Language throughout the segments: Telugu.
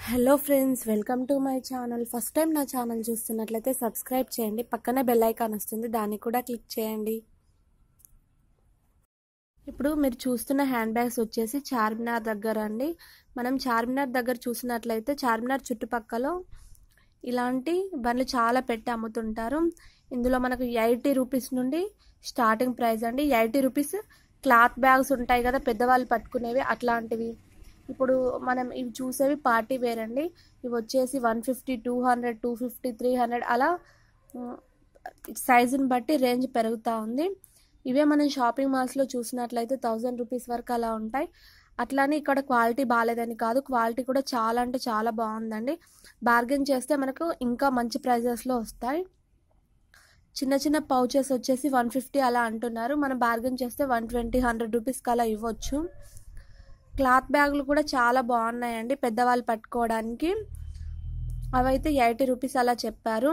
hello friends welcome to my channel first time నా ఛానల్ చూస్తున్నట్లయితే సబ్స్క్రైబ్ చేయండి పక్కనే బెల్ ఐకాన్ వస్తుంది దాన్ని కూడా క్లిక్ చేయండి ఇప్పుడు మీరు చూస్తున్న హ్యాండ్ బ్యాగ్స్ వచ్చేసి చార్మినార్ దగ్గర అండి మనం చార్మినార్ దగ్గర చూసినట్లయితే చార్మినార్ చుట్టుపక్కల ఇలాంటి బండ్లు చాలా పెట్టి అమ్ముతుంటారు ఇందులో మనకు ఎయిటీ రూపీస్ నుండి స్టార్టింగ్ ప్రైస్ అండి ఎయిటీ రూపీస్ క్లాత్ బ్యాగ్స్ ఉంటాయి కదా పెద్దవాళ్ళు పట్టుకునేవి అట్లాంటివి ఇప్పుడు మనం ఇవి చూసేవి పార్టీ వేర్ అండి ఇవి వచ్చేసి one fifty two hundred two fifty three hundred అలా సైజుని బట్టి రేంజ్ పెరుగుతూ ఉంది ఇవే మనం షాపింగ్ మాల్స్లో చూసినట్లయితే థౌజండ్ రూపీస్ వరకు అలా ఉంటాయి అట్లానే ఇక్కడ క్వాలిటీ బాగాలేదని కాదు క్వాలిటీ కూడా చాలా అంటే చాలా బాగుందండి బార్గెన్ చేస్తే మనకు ఇంకా మంచి ప్రైజెస్లో వస్తాయి చిన్న చిన్న పౌచెస్ వచ్చేసి వన్ ఫిఫ్టీ అలా అంటున్నారు మనం బార్గెన్ చేస్తే వన్ ట్వంటీ హండ్రెడ్ రూపీస్కి అలా ఇవ్వచ్చు క్లాత్ బ్యాగులు కూడా చాలా బాగున్నాయండి పెద్దవాళ్ళు పట్టుకోవడానికి అవైతే ఎయిటీ రూపీస్ అలా చెప్పారు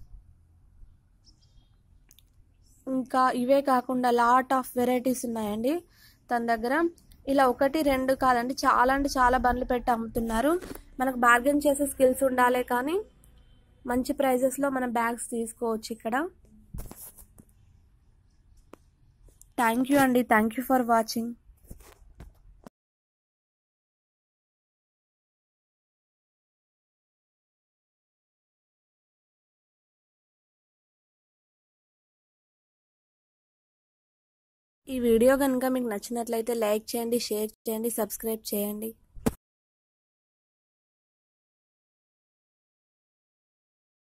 ఇంకా ఇవే కాకుండా లాట్ ఆఫ్ వెరైటీస్ ఉన్నాయండి తన దగ్గర ఇలా ఒకటి రెండు కాదండి చాలా అంటే చాలా బండ్లు పెట్టి అమ్ముతున్నారు మనకు బార్గెన్ చేసే స్కిల్స్ ఉండాలి కానీ మంచి ప్రైజెస్లో మన బ్యాగ్స్ తీసుకోవచ్చు ఇక్కడ థ్యాంక్ యూ అండి థ్యాంక్ యూ ఫర్ వాచింగ్ ఈ వీడియో కనుక మీకు నచ్చినట్లయితే లైక్ చేయండి షేర్ చేయండి సబ్స్క్రైబ్ చేయండి